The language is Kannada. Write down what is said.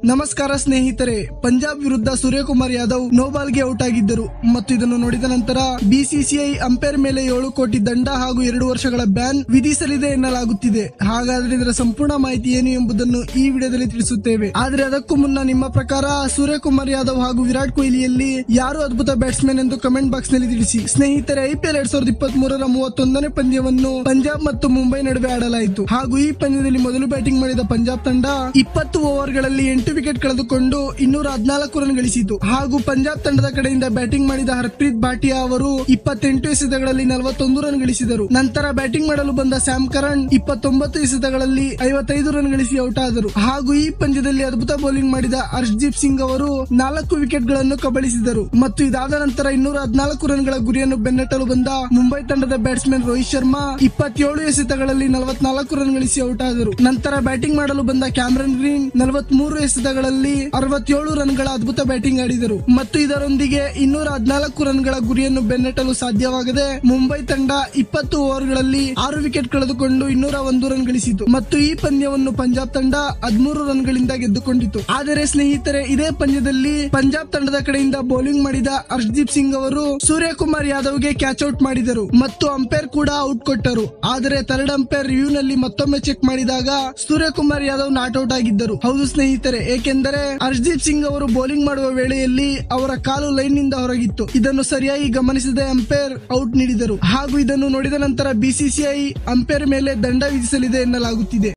ನಮಸ್ಕಾರ ಸ್ನೇಹಿತರೆ ಪಂಜಾಬ್ ವಿರುದ್ಧ ಸೂರ್ಯಕುಮಾರ್ ಯಾದವ್ ನೋಬಾಲ್ಗೆ ಔಟ್ ಆಗಿದ್ದರು ಮತ್ತು ಇದನ್ನು ನೋಡಿದ ನಂತರ ಬಿಸಿಸಿಐ ಅಂಪೈರ್ ಮೇಲೆ ಏಳು ಕೋಟಿ ದಂಡ ಹಾಗೂ ಎರಡು ವರ್ಷಗಳ ಬ್ಯಾನ್ ವಿಧಿಸಲಿದೆ ಎನ್ನಲಾಗುತ್ತಿದೆ ಹಾಗಾದ್ರೆ ಇದರ ಸಂಪೂರ್ಣ ಮಾಹಿತಿ ಏನು ಎಂಬುದನ್ನು ಈ ವಿಡಿಯೋದಲ್ಲಿ ತಿಳಿಸುತ್ತೇವೆ ಆದ್ರೆ ಅದಕ್ಕೂ ಮುನ್ನ ನಿಮ್ಮ ಪ್ರಕಾರ ಸೂರ್ಯಕುಮಾರ್ ಯಾದವ್ ಹಾಗೂ ವಿರಾಟ್ ಕೊಹ್ಲಿಯಲ್ಲಿ ಯಾರು ಅದ್ಭುತ ಬ್ಯಾಟ್ಸ್ಮನ್ ಎಂದು ಕಮೆಂಟ್ ಬಾಕ್ಸ್ ನಲ್ಲಿ ತಿಳಿಸಿ ಸ್ನೇಹಿತರೆ ಐಪಿಎಲ್ ಎರಡ್ ಸಾವಿರದ ಇಪ್ಪತ್ತ್ ಮೂರರ ಮೂವತ್ತೊಂದನೇ ಪಂದ್ಯವನ್ನು ಪಂಜಾಬ್ ಮತ್ತು ಮುಂಬೈ ನಡುವೆ ಆಡಲಾಯಿತು ಹಾಗೂ ಈ ಪಂದ್ಯದಲ್ಲಿ ಮೊದಲು ಬ್ಯಾಟಿಂಗ್ ಮಾಡಿದ ಪಂಜಾಬ್ ತಂಡ ಇಪ್ಪತ್ತು ಓವರ್ಗಳಲ್ಲಿ ಎಂಟು ವಿಕೆಟ್ ಕಳೆದುಕೊಂಡು ಇನ್ನೂರ ಹದಿನಾಲ್ಕು ರನ್ ಗಳಿಸಿತು ಹಾಗೂ ಪಂಜಾಬ್ ತಂಡದ ಕಡೆಯಿಂದ ಬ್ಯಾಟಿಂಗ್ ಮಾಡಿದ ಹರ್ಪ್ರೀತ್ ಭಾಟಿಯಾ ಅವರು ಇಪ್ಪತ್ತೆಂಟು ಎಸೆತಗಳಲ್ಲಿ ನಲವತ್ತೊಂದು ರನ್ ಗಳಿಸಿದರು ನಂತರ ಬ್ಯಾಟಿಂಗ್ ಮಾಡಲು ಬಂದ ಸ್ಯಾಮ್ ಕರಣ್ ಇಪ್ಪತ್ತೊಂಬತ್ತು ಎಸೆತಗಳಲ್ಲಿ ಐವತ್ತೈದು ರನ್ ಗಳಿಸಿ ಔಟ್ ಆದರು ಹಾಗೂ ಈ ಪಂದ್ಯದಲ್ಲಿ ಅದ್ಭುತ ಬೌಲಿಂಗ್ ಮಾಡಿದ ಹರ್ಷ್ದೀಪ್ ಸಿಂಗ್ ಅವರು ನಾಲ್ಕು ವಿಕೆಟ್ ಗಳನ್ನು ಕಬಳಿಸಿದರು ಮತ್ತು ಇದಾದ ನಂತರ ಇನ್ನೂರ ಹದಿನಾಲ್ಕು ರನ್ಗಳ ಗುರಿಯನ್ನು ಬೆನ್ನಟ್ಟಲು ಬಂದ ಮುಂಬೈ ತಂಡದ ಬ್ಯಾಟ್ಸ್ಮನ್ ರೋಹಿತ್ ಶರ್ಮಾ ಇಪ್ಪತ್ತೇಳು ಎಸೆತಗಳಲ್ಲಿ ನಲವತ್ನಾಲ್ಕು ರನ್ ಗಳಿಸಿ ಔಟ್ ಆದರು ನಂತರ ಬ್ಯಾಟಿಂಗ್ ಮಾಡಲು ಬಂದ ಕ್ಯಾಮ್ರನ್ ಗ್ರೀನ್ ನಲವತ್ಮೂರು ಎಸೆತಗಳಲ್ಲಿ ಅರವತ್ತೇಳು ರನ್ಗಳ ಅದ್ಭುತ ಬ್ಯಾಟಿಂಗ್ ಆಡಿದರು ಮತ್ತು ಇದರೊಂದಿಗೆ ಇನ್ನೂರ ಹದಿನಾಲ್ಕು ರನ್ಗಳ ಗುರಿಯನ್ನು ಬೆನ್ನಟ್ಟಲು ಸಾಧ್ಯವಾಗದೆ ಮುಂಬೈ ತಂಡ ಇಪ್ಪತ್ತು ಓವರ್ಗಳಲ್ಲಿ ಆರು ವಿಕೆಟ್ ಕಳೆದುಕೊಂಡು ಇನ್ನೂರ ಒಂದು ರನ್ ಗಳಿಸಿತು ಮತ್ತು ಈ ಪಂದ್ಯವನ್ನು ಪಂಜಾಬ್ ತಂಡ ಹದಿಮೂರು ರನ್ಗಳಿಂದ ಗೆದ್ದುಕೊಂಡಿತು ಆದರೆ ಸ್ನೇಹಿತರೆ ಇದೇ ಪಂದ್ಯದಲ್ಲಿ ಪಂಜಾಬ್ ತಂಡದ ಕಡೆಯಿಂದ ಬೌಲಿಂಗ್ ಮಾಡಿದ ಹರ್ಷ್ದೀಪ್ ಸಿಂಗ್ ಅವರು ಸೂರ್ಯಕುಮಾರ್ ಯಾದವ್ಗೆ ಕ್ಯಾಚ್ ಔಟ್ ಮಾಡಿದರು ಮತ್ತು ಅಂಪೈರ್ ಕೂಡ ಔಟ್ ಕೊಟ್ಟರು ಆದರೆ ಥರ್ಡ್ ಅಂಪೈರ್ ರಿವ್ಯೂ ನಲ್ಲಿ ಮತ್ತೊಮ್ಮೆ ಚೆಕ್ ಮಾಡಿದಾಗ ಸೂರ್ಯಕುಮಾರ್ ಯಾದವ್ ನಾಟ್ ಔಟ್ ಆಗಿದ್ದರು ಹೌದು ಸ್ನೇಹಿತರೆ ಏಕೆಂದರೆ ಹರ್ಷ್ದೀಪ್ ಸಿಂಗ್ ಅವರು ಬೌಲಿಂಗ್ ಮಾಡುವ ವೇಳೆಯಲ್ಲಿ ಅವರ ಕಾಲು ಲೈನ್ ನಿಂದ ಹೊರಗಿತ್ತು ಇದನ್ನು ಸರಿಯಾಗಿ ಗಮನಿಸದೆ ಅಂಪೈರ್ ಔಟ್ ನೀಡಿದರು ಹಾಗೂ ಇದನ್ನು ನೋಡಿದ ನಂತರ ಬಿಸಿಸಿಐ ಅಂಪೈರ್ ಮೇಲೆ ದಂಡ ವಿಧಿಸಲಿದೆ ಎನ್ನಲಾಗುತ್ತಿದೆ